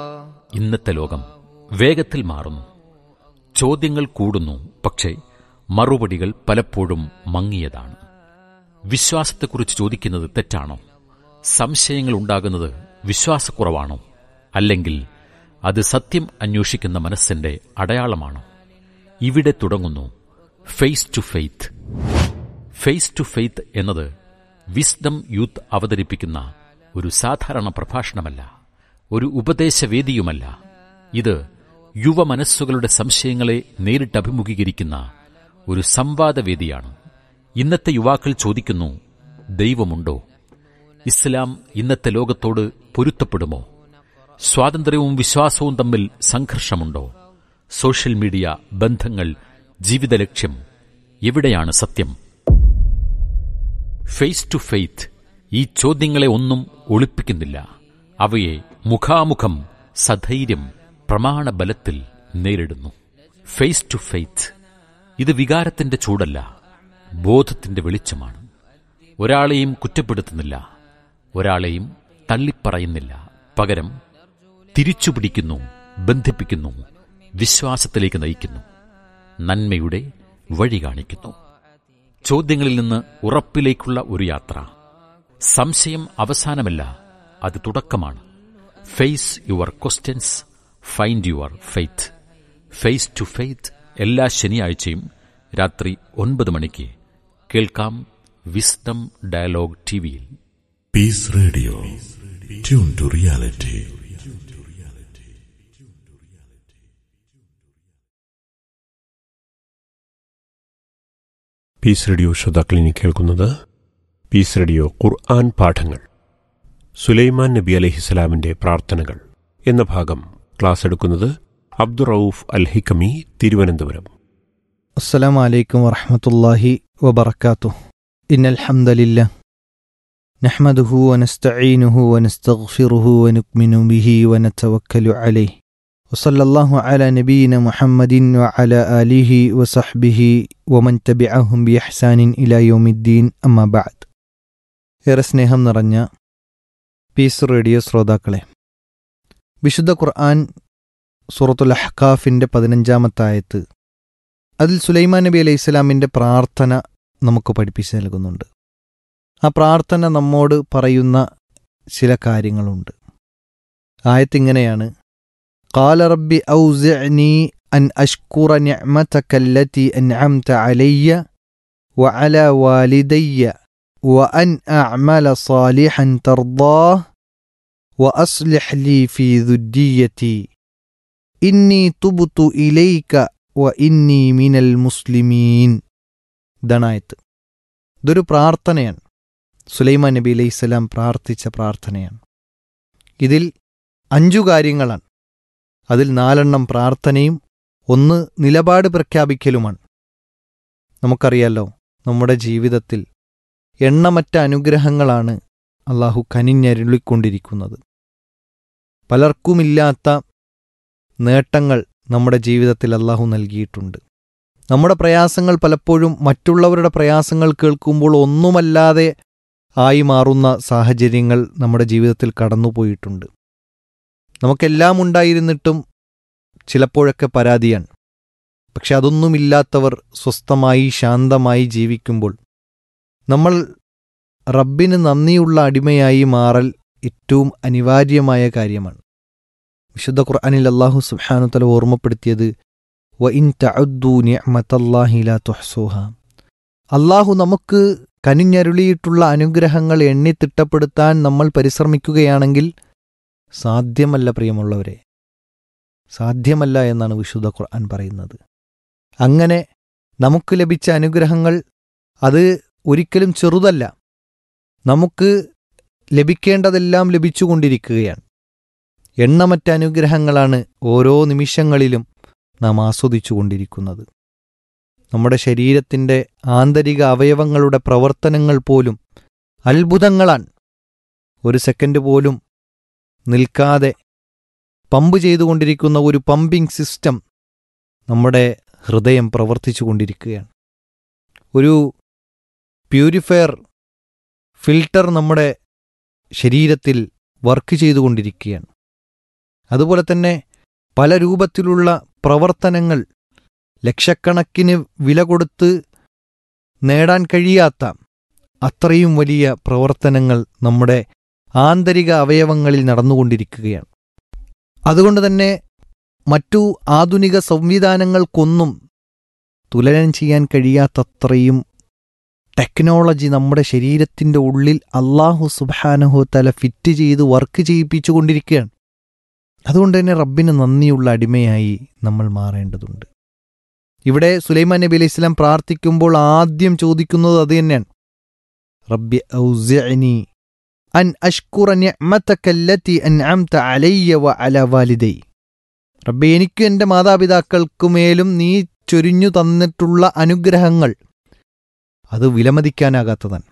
ഇന്നത്തെ ലോകം വേഗത്തിൽ മാറുന്നു ചോദ്യങ്ങൾ കൂടുന്നു പക്ഷേ മറുപടികൾ പലപ്പോഴും മങ്ങിയതാണ് വിശ്വാസത്തെക്കുറിച്ച് ചോദിക്കുന്നത് തെറ്റാണോ സംശയങ്ങൾ ഉണ്ടാകുന്നത് വിശ്വാസക്കുറവാണോ അല്ലെങ്കിൽ അത് സത്യം അന്വേഷിക്കുന്ന മനസ്സിന്റെ അടയാളമാണോ ഇവിടെ തുടങ്ങുന്നു face to faith face to faith എന്നത് വിസ്ഡം യൂത്ത് അവതരിപ്പിക്കുന്ന ഒരു സാധാരണ പ്രഭാഷണമല്ല ഒരു ഉപദേശവേദിയുമല്ല ഇത് യുവ മനസ്സുകളുടെ സംശയങ്ങളെ നേരിട്ട് അഭിമുഖീകരിക്കുന്ന ഒരു സംവാദവേദിയാണ് ഇന്നത്തെ യുവാക്കൾ ചോദിക്കുന്നു ദൈവമുണ്ടോ ഇസ്ലാം ഇന്നത്തെ ലോകത്തോട് പൊരുത്തപ്പെടുമോ സ്വാതന്ത്ര്യവും വിശ്വാസവും തമ്മിൽ സംഘർഷമുണ്ടോ സോഷ്യൽ മീഡിയ ബന്ധങ്ങൾ ജീവിത ലക്ഷ്യം എവിടെയാണ് സത്യം ഫേസ് ടു ഫെയ്ത്ത് ഈ ചോദ്യങ്ങളെ ഒന്നും ഒളിപ്പിക്കുന്നില്ല അവയെ മുഖാമുഖം സധൈര്യം പ്രമാണബലത്തിൽ നേരിടുന്നു ഫേസ് ടു ഫെയ്ത്ത് ഇത് വികാരത്തിന്റെ ചൂടല്ല ബോധത്തിന്റെ വെളിച്ചമാണ് ഒരാളെയും കുറ്റപ്പെടുത്തുന്നില്ല ഒരാളെയും തള്ളിപ്പറയുന്നില്ല പകരം തിരിച്ചുപിടിക്കുന്നു ബന്ധിപ്പിക്കുന്നു വിശ്വാസത്തിലേക്ക് നയിക്കുന്നു നന്മയുടെ വഴി കാണിക്കുന്നു ചോദ്യങ്ങളിൽ നിന്ന് ഉറപ്പിലേക്കുള്ള ഒരു യാത്ര സംശയം അവസാനമല്ല അത് തുടക്കമാണ് face your questions find your faith face to faith എല്ലാ ശനിയാഴ്ചയും രാത്രി ഒൻപത് മണിക്ക് കേൾക്കാം വിസ്ഡം ഡയലോഗ് ടിവിയിൽ peace radio tune to reality peace radio ശ്രോതാക്കളിനി കേൾക്കുന്നത് പീസ് റേഡിയോ ഖുർആൻ പാഠങ്ങൾ സുലൈമാൻ നബി അലഹിസ്സലാമിന്റെ പ്രാർത്ഥനകൾ എന്ന ഭാഗം ക്ലാസ് എടുക്കുന്നത് അബ്ദുറൌഫ് അൽ ഹിക്കമി തിരുവനന്തപുരം السلام عليكم ورحمة الله وبركاته إن الحمد لله نحمده ونستعينه ونستغفره ونؤمن به ونتوكل عليه وصلى الله على نبينا محمد وعلى آله وصحبه ومن تبعهم بإحسان إلى يوم الدين أما بعد ഏറെ സ്നേഹം നിറഞ്ഞ പീസ് റേഡിയോ ശ്രോതാക്കളെ വിശുദ്ധ ഖുർആൻ സൂറത്തുൽ അഹ്കാഫിൻ്റെ പതിനഞ്ചാമത്തായത്ത് അതിൽ സുലൈമാൻ നബി അലൈഹി ഇസ്ലാമിൻ്റെ പ്രാർത്ഥന നമുക്ക് പഠിപ്പിച്ചു നൽകുന്നുണ്ട് ആ പ്രാർത്ഥന നമ്മോട് പറയുന്ന ചില കാര്യങ്ങളുണ്ട് ആയത്തിങ്ങനെയാണ് قال رب أوزعني أن أشكر نعمتك التي أنعمت علي وعلى والدي وأن أعمل صالحا ترضاه وأصلح لي في ذريتي إني تبت إليك വ ഇന്നി മിനൽ മുസ്ലിമീൻ ഇതാണായത്ത് ഇതൊരു പ്രാർത്ഥനയാണ് സുലൈമാൻ നബി അലൈഹി സ്വലാം പ്രാർത്ഥിച്ച പ്രാർത്ഥനയാണ് ഇതിൽ അഞ്ചു കാര്യങ്ങളാണ് അതിൽ നാലെണ്ണം പ്രാർത്ഥനയും ഒന്ന് നിലപാട് പ്രഖ്യാപിക്കലുമാണ് നമുക്കറിയാലോ നമ്മുടെ ജീവിതത്തിൽ എണ്ണമറ്റ അനുഗ്രഹങ്ങളാണ് അള്ളാഹു കനിഞ്ഞരുളിക്കൊണ്ടിരിക്കുന്നത് പലർക്കുമില്ലാത്ത നേട്ടങ്ങൾ നമ്മുടെ ജീവിതത്തിൽ അള്ളാഹു നൽകിയിട്ടുണ്ട് നമ്മുടെ പ്രയാസങ്ങൾ പലപ്പോഴും മറ്റുള്ളവരുടെ പ്രയാസങ്ങൾ കേൾക്കുമ്പോൾ ഒന്നുമല്ലാതെ ആയി മാറുന്ന സാഹചര്യങ്ങൾ നമ്മുടെ ജീവിതത്തിൽ കടന്നുപോയിട്ടുണ്ട് നമുക്കെല്ലാം ഉണ്ടായിരുന്നിട്ടും ചിലപ്പോഴൊക്കെ പരാതിയാണ് പക്ഷെ അതൊന്നുമില്ലാത്തവർ സ്വസ്ഥമായി ശാന്തമായി ജീവിക്കുമ്പോൾ നമ്മൾ റബ്ബിന് നന്ദിയുള്ള അടിമയായി മാറൽ ഏറ്റവും അനിവാര്യമായ കാര്യമാണ് വിശുദ്ധ ഖുർആനിൽ അള്ളാഹു സുബ്ഹാനുതല ഓർമ്മപ്പെടുത്തിയത് വ ഇൻ തഅദ്ദു നിഅമതല്ലാഹി ലാ തുഹ്സുഹ അള്ളാഹു നമുക്ക് കനിഞ്ഞരുളിയിട്ടുള്ള അനുഗ്രഹങ്ങൾ എണ്ണി തിട്ടപ്പെടുത്താൻ നമ്മൾ പരിശ്രമിക്കുകയാണെങ്കിൽ സാധ്യമല്ല പ്രിയമുള്ളവരെ സാധ്യമല്ല എന്നാണ് വിശുദ്ധ ഖുർആൻ പറയുന്നത് അങ്ങനെ നമുക്ക് ലഭിച്ച അനുഗ്രഹങ്ങൾ അത് ഒരിക്കലും ചെറുതല്ല നമുക്ക് ലഭിക്കേണ്ടതെല്ലാം ലഭിച്ചുകൊണ്ടിരിക്കുകയാണ് എണ്ണമറ്റ അനുഗ്രഹങ്ങളാണ് ഓരോ നിമിഷങ്ങളിലും നാം ആസ്വദിച്ചുകൊണ്ടിരിക്കുന്നത് നമ്മുടെ ശരീരത്തിൻ്റെ ആന്തരിക അവയവങ്ങളുടെ പ്രവർത്തനങ്ങൾ പോലും അത്ഭുതങ്ങളാണ് ഒരു സെക്കൻഡ് പോലും നിൽക്കാതെ പമ്പ് ചെയ്തുകൊണ്ടിരിക്കുന്ന ഒരു പമ്പിംഗ് സിസ്റ്റം നമ്മുടെ ഹൃദയം പ്രവർത്തിച്ചു കൊണ്ടിരിക്കുകയാണ് ഒരു പ്യൂരിഫയർ ഫിൽട്ടർ നമ്മുടെ ശരീരത്തിൽ വർക്ക് ചെയ്തുകൊണ്ടിരിക്കുകയാണ് അതുപോലെ തന്നെ പല രൂപത്തിലുള്ള പ്രവർത്തനങ്ങൾ ലക്ഷക്കണക്കിന് വില കൊടുത്ത് നേടാൻ കഴിയാത്ത അത്രയും വലിയ പ്രവർത്തനങ്ങൾ നമ്മുടെ ആന്തരിക അവയവങ്ങളിൽ നടന്നുകൊണ്ടിരിക്കുകയാണ് അതുകൊണ്ട് തന്നെ മറ്റു ആധുനിക സംവിധാനങ്ങൾക്കൊന്നും തുലനം ചെയ്യാൻ കഴിയാത്തത്രയും ടെക്നോളജി നമ്മുടെ ശരീരത്തിൻ്റെ ഉള്ളിൽ അള്ളാഹു സുബാനഹു തല ഫിറ്റ് ചെയ്ത് വർക്ക് ചെയ്യിപ്പിച്ചുകൊണ്ടിരിക്കുകയാണ് അതുകൊണ്ട് തന്നെ റബ്ബിന് നന്ദിയുള്ള അടിമയായി നമ്മൾ മാറേണ്ടതുണ്ട് ഇവിടെ സുലൈമാൻ നബി അലൈഹി സ്വലാം പ്രാർത്ഥിക്കുമ്പോൾ ആദ്യം ചോദിക്കുന്നത് അത് തന്നെയാണ് റബ്ബി ഔസിഅനി അൻ അഷ്കുറ നിഅമതകല്ലതി അൻഅംത അലയ്യ വ അല വാലിദൈ റബ്ബി എനിക്കും എൻ്റെ മാതാപിതാക്കൾക്കുമേലും നീ ചൊരിഞ്ഞു തന്നിട്ടുള്ള അനുഗ്രഹങ്ങൾ അത് വിലമതിക്കാനാകാത്തതാണ്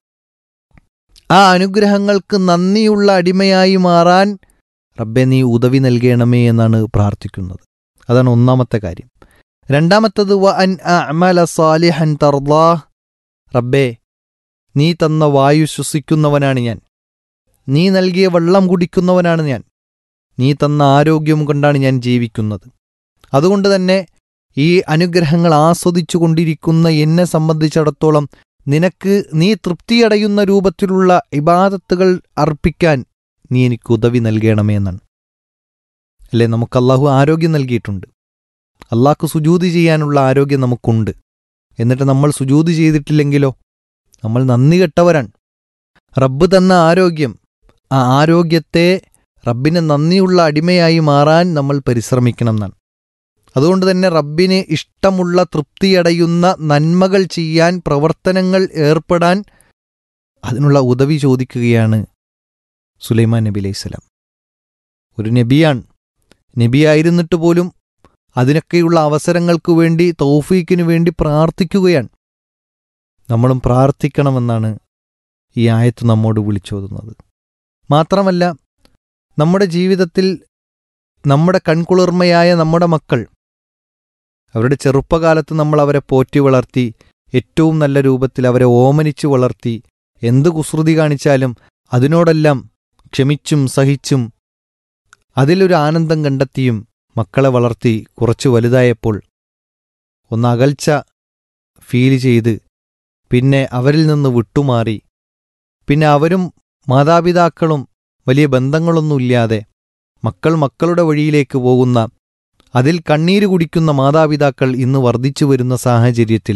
ആ അനുഗ്രഹങ്ങൾക്ക് നന്ദിയുള്ള അടിമയായി മാറാൻ റബ്ബെ നീ ഉദവി നൽകണമേ എന്നാണ് പ്രാർത്ഥിക്കുന്നത് അതാണ് ഒന്നാമത്തെ കാര്യം രണ്ടാമത്തത് വ അൻ അഅമല സാലിഹൻ തർദാ റബ്ബേ നീ തന്ന വായു ശ്വസിക്കുന്നവനാണ് ഞാൻ നീ നൽകിയ വെള്ളം കുടിക്കുന്നവനാണ് ഞാൻ നീ തന്ന ആരോഗ്യം കൊണ്ടാണ് ഞാൻ ജീവിക്കുന്നത് അതുകൊണ്ട് തന്നെ ഈ അനുഗ്രഹങ്ങൾ ആസ്വദിച്ചു കൊണ്ടിരിക്കുന്ന എന്നെ സംബന്ധിച്ചിടത്തോളം നിനക്ക് നീ തൃപ്തിയടയുന്ന രൂപത്തിലുള്ള ഇബാദത്തുകൾ അർപ്പിക്കാൻ നീ എനിക്ക് ഉദവി നൽകണമേ എന്നാണ് അല്ലേ നമുക്ക് അള്ളാഹു ആരോഗ്യം നൽകിയിട്ടുണ്ട് അള്ളാഹ്ക്ക് സുജൂതി ചെയ്യാനുള്ള ആരോഗ്യം നമുക്കുണ്ട് എന്നിട്ട് നമ്മൾ സുജൂതി ചെയ്തിട്ടില്ലെങ്കിലോ നമ്മൾ നന്ദി കെട്ടവരാണ് റബ്ബ് തന്ന ആരോഗ്യം ആ ആരോഗ്യത്തെ റബ്ബിന് നന്ദിയുള്ള അടിമയായി മാറാൻ നമ്മൾ പരിശ്രമിക്കണം എന്നാണ് അതുകൊണ്ട് തന്നെ റബ്ബിന് ഇഷ്ടമുള്ള തൃപ്തിയടയുന്ന നന്മകൾ ചെയ്യാൻ പ്രവർത്തനങ്ങൾ ഏർപ്പെടാൻ അതിനുള്ള ഉദവി ചോദിക്കുകയാണ് സുലൈമാൻ നബി അലൈഹിസ്സലാം ഒരു നബിയാണ് നബിയായിരുന്നിട്ട് പോലും അതിനൊക്കെയുള്ള അവസരങ്ങൾക്ക് വേണ്ടി തൗഫീക്കിനു വേണ്ടി പ്രാർത്ഥിക്കുകയാണ് നമ്മളും പ്രാർത്ഥിക്കണമെന്നാണ് ഈ ആയത്ത് നമ്മോട് വിളിച്ചോതുന്നത് മാത്രമല്ല നമ്മുടെ ജീവിതത്തിൽ നമ്മുടെ കൺകുളിർമയായ നമ്മുടെ മക്കൾ അവരുടെ ചെറുപ്പകാലത്ത് നമ്മൾ അവരെ പോറ്റി വളർത്തി ഏറ്റവും നല്ല രൂപത്തിൽ അവരെ ഓമനിച്ചു വളർത്തി എന്ത് കുസൃതി കാണിച്ചാലും അതിനോടെല്ലാം ക്ഷമിച്ചും സഹിച്ചും അതിലൊരു ആനന്ദം കണ്ടെത്തിയും മക്കളെ വളർത്തി കുറച്ചു വലുതായപ്പോൾ ഒന്ന് അകൽച്ച ഫീൽ ചെയ്ത് പിന്നെ അവരിൽ നിന്ന് വിട്ടുമാറി പിന്നെ അവരും മാതാപിതാക്കളും വലിയ ബന്ധങ്ങളൊന്നുമില്ലാതെ മക്കൾ മക്കളുടെ വഴിയിലേക്ക് പോകുന്ന അതിൽ കണ്ണീര് കുടിക്കുന്ന മാതാപിതാക്കൾ ഇന്ന് വർദ്ധിച്ചു വരുന്ന സാഹചര്യത്തിൽ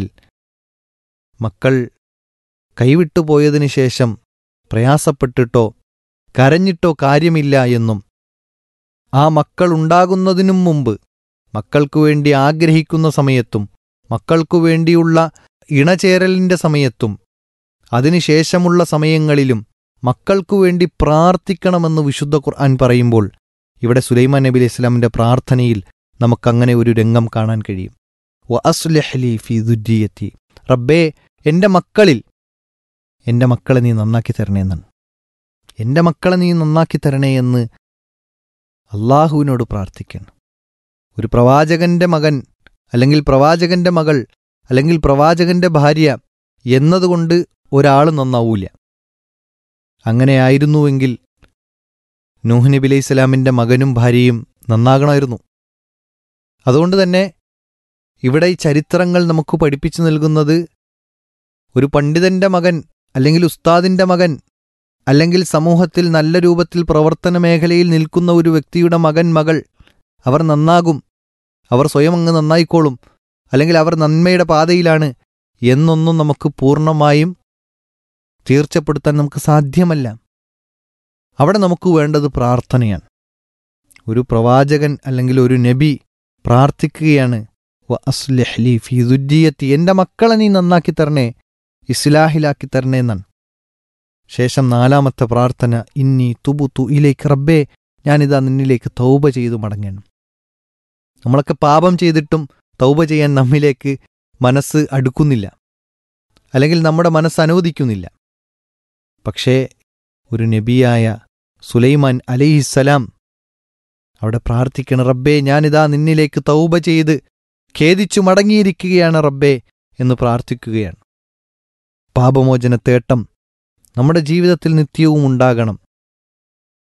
മക്കൾ കൈവിട്ടു പോയതിനു ശേഷം പ്രയാസപ്പെട്ടിട്ടോ കരഞ്ഞിട്ടോ കാര്യമില്ല എന്നും ആ മക്കൾ ഉണ്ടാകുന്നതിനും മുമ്പ് മക്കൾക്കു വേണ്ടി ആഗ്രഹിക്കുന്ന സമയത്തും മക്കൾക്കു വേണ്ടിയുള്ള ഇണചേരലിന്റെ സമയത്തും അതിനുശേഷമുള്ള സമയങ്ങളിലും മക്കൾക്കു വേണ്ടി പ്രാർത്ഥിക്കണമെന്ന് വിശുദ്ധ ഖുർആൻ പറയുമ്പോൾ ഇവിടെ സുലൈമാൻ നബി അലൈഹി ഇസ്ലാമിന്റെ പ്രാർത്ഥനയിൽ നമുക്കങ്ങനെ ഒരു രംഗം കാണാൻ കഴിയും വ അസ്ലഹ്ലി ഫി ദുര്രിയത്തി റബ്ബേ എൻ്റെ മക്കളിൽ എൻ്റെ മക്കളെ നീ നന്നാക്കി തരണേ എന്നാണ് എൻ്റെ മക്കളെ നീ നന്നാക്കി തരണേ എന്ന് അള്ളാഹുവിനോട് പ്രാർത്ഥിക്കണം ഒരു പ്രവാചകന്റെ മകൻ അല്ലെങ്കിൽ പ്രവാചകന്റെ മകൾ അല്ലെങ്കിൽ പ്രവാചകന്റെ ഭാര്യ എന്നതുകൊണ്ട് ഒരാൾ നന്നാവൂല അങ്ങനെയായിരുന്നുവെങ്കിൽ നൂഹ് നബി അലൈഹി സ്വലാമിൻ്റെ മകനും ഭാര്യയും നന്നാകണമായിരുന്നു അതുകൊണ്ട് തന്നെ ഇവിടെ ഈ ചരിത്രങ്ങൾ നമുക്ക് പഠിപ്പിച്ചു നൽകുന്നത് ഒരു പണ്ഡിതന്റെ മകൻ അല്ലെങ്കിൽ ഉസ്താദിന്റെ മകൻ അല്ലെങ്കിൽ സമൂഹത്തിൽ നല്ല രൂപത്തിൽ പ്രവർത്തന മേഖലയിൽ നിൽക്കുന്ന ഒരു വ്യക്തിയുടെ മകൻ മകൾ അവർ നന്നാകും അവർ സ്വയം അങ്ങ് നന്നായിക്കോളും അല്ലെങ്കിൽ അവർ നന്മയുടെ പാതയിലാണ് എന്നൊന്നും നമുക്ക് പൂർണ്ണമായും തീർച്ചപ്പെടുത്താൻ നമുക്ക് സാധ്യമല്ല അവിടെ നമുക്ക് വേണ്ടത് പ്രാർത്ഥനയാണ് ഒരു പ്രവാചകൻ അല്ലെങ്കിൽ ഒരു നബി പ്രാർത്ഥിക്കുകയാണ് വ അസ്ലഹ്ലി ഫി ദുര്ജിയത്തി എൻ്റെ മക്കളെ നീ നന്നാക്കി തരണേ ഇസ്ലാഹിലാക്കി തരണേ എന്നാണ് ശേഷം നാലാമത്തെ പ്രാർത്ഥന ഇന്നി തുബുത്തു ഇലേക്ക് റബ്ബേ ഞാനിതാ നിന്നിലേക്ക് തൗബ ചെയ്തു മടങ്ങണം നമ്മളൊക്കെ പാപം ചെയ്തിട്ടും തൗബ ചെയ്യാൻ നമ്മിലേക്ക് മനസ്സ് അടുക്കുന്നില്ല അല്ലെങ്കിൽ നമ്മുടെ മനസ്സ് അനുവദിക്കുന്നില്ല പക്ഷേ ഒരു നബിയായ സുലൈമാൻ അലൈഹിസ്സലാം അവിടെ പ്രാർത്ഥിക്കണം റബ്ബേ ഞാനിതാ നിന്നിലേക്ക് തൗബ ചെയ്ത് ഖേദിച്ചു മടങ്ങിയിരിക്കുകയാണ് റബ്ബേ എന്ന് പ്രാർത്ഥിക്കുകയാണ് പാപമോചന തേട്ടം നമ്മുടെ ജീവിതത്തിൽ നിത്യവും ഉണ്ടാകണം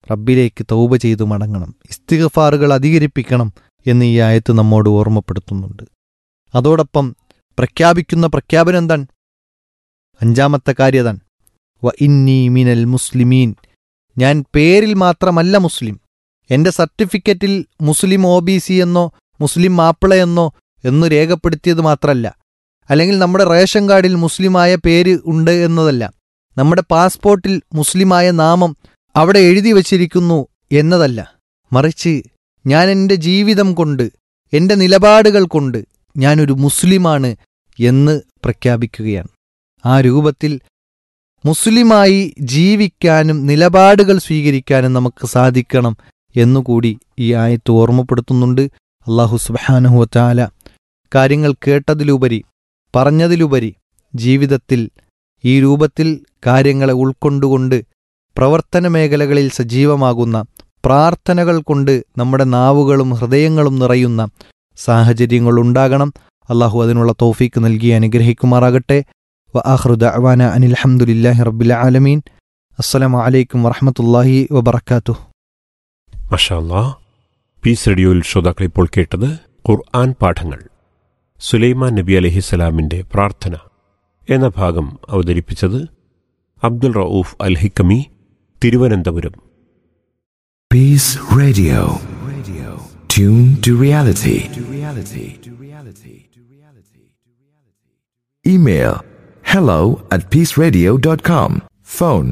റബ്ബിലേക്ക് തൗബ ചെയ്തു മടങ്ങണം ഇസ്തിഗഫാറുകൾ അധികരിപ്പിക്കണം എന്ന് ഈ ആയത്ത് നമ്മോട് ഓർമ്മപ്പെടുത്തുന്നുണ്ട് അതോടൊപ്പം പ്രഖ്യാപിക്കുന്ന പ്രഖ്യാപനം എന്താണ് അഞ്ചാമത്തെ കാര്യതാണ് വ ഇന്നി മിനൽ മുസ്ലിമീൻ ഞാൻ പേരിൽ മാത്രമല്ല മുസ്ലിം എൻ്റെ സർട്ടിഫിക്കറ്റിൽ മുസ്ലിം ഒ ബി സി എന്നോ മുസ്ലിം മാപ്പിളയെന്നോ എന്ന് രേഖപ്പെടുത്തിയത് മാത്രമല്ല അല്ലെങ്കിൽ നമ്മുടെ റേഷൻ കാർഡിൽ മുസ്ലിമായ പേര് ഉണ്ട് എന്നതല്ല നമ്മുടെ പാസ്പോർട്ടിൽ മുസ്ലിമായ നാമം അവിടെ എഴുതി വച്ചിരിക്കുന്നു എന്നതല്ല മറിച്ച് ഞാൻ എൻ്റെ ജീവിതം കൊണ്ട് എൻ്റെ നിലപാടുകൾ കൊണ്ട് ഞാനൊരു മുസ്ലിമാണ് എന്ന് പ്രഖ്യാപിക്കുകയാണ് ആ രൂപത്തിൽ മുസ്ലിമായി ജീവിക്കാനും നിലപാടുകൾ സ്വീകരിക്കാനും നമുക്ക് സാധിക്കണം എന്നുകൂടി ഈ ആയത്ത് ഓർമ്മപ്പെടുത്തുന്നുണ്ട് അള്ളാഹു സുബാനഹുവറ്റാല കാര്യങ്ങൾ കേട്ടതിലുപരി പറഞ്ഞതിലുപരി ജീവിതത്തിൽ ഈ രൂപത്തിൽ കാര്യങ്ങളെ ഉൾക്കൊണ്ടുകൊണ്ട് പ്രവർത്തന മേഖലകളിൽ സജീവമാകുന്ന പ്രാർത്ഥനകൾ കൊണ്ട് നമ്മുടെ നാവുകളും ഹൃദയങ്ങളും നിറയുന്ന സാഹചര്യങ്ങൾ ഉണ്ടാകണം അള്ളാഹു അതിനുള്ള തൗഫീക്ക് നൽകി അനുഗ്രഹിക്കുമാറാകട്ടെ വ ആഹ്റുദ അവാന അനിൽഹമുല്ലാഹി റബ്ബിൽ ആലമീൻ അസ്സലാമു അലൈക്കും വറഹമത്തല്ലാഹി വബർക്കാത്തു മഷാല്ലാ പീസ് റേഡിയോയിൽ ശ്രോതാക്കൾ ഇപ്പോൾ കേട്ടത് ഖുർആൻ പാഠങ്ങൾ സുലൈമാൻ നബി അലഹിസലാമിന്റെ പ്രാർത്ഥന എന്ന ഭാഗം അവതരിപ്പിച്ചത് അബ്ദുൽ റൌഫ് അൽ Hikami Thiruvananthapuram Peace Radio. Radio. Tune to reality. To reality. To reality. To reality. Email hello at peaceradio.com. Phone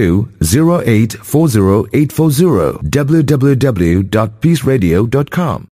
902-0840840 www.peaceradio.com.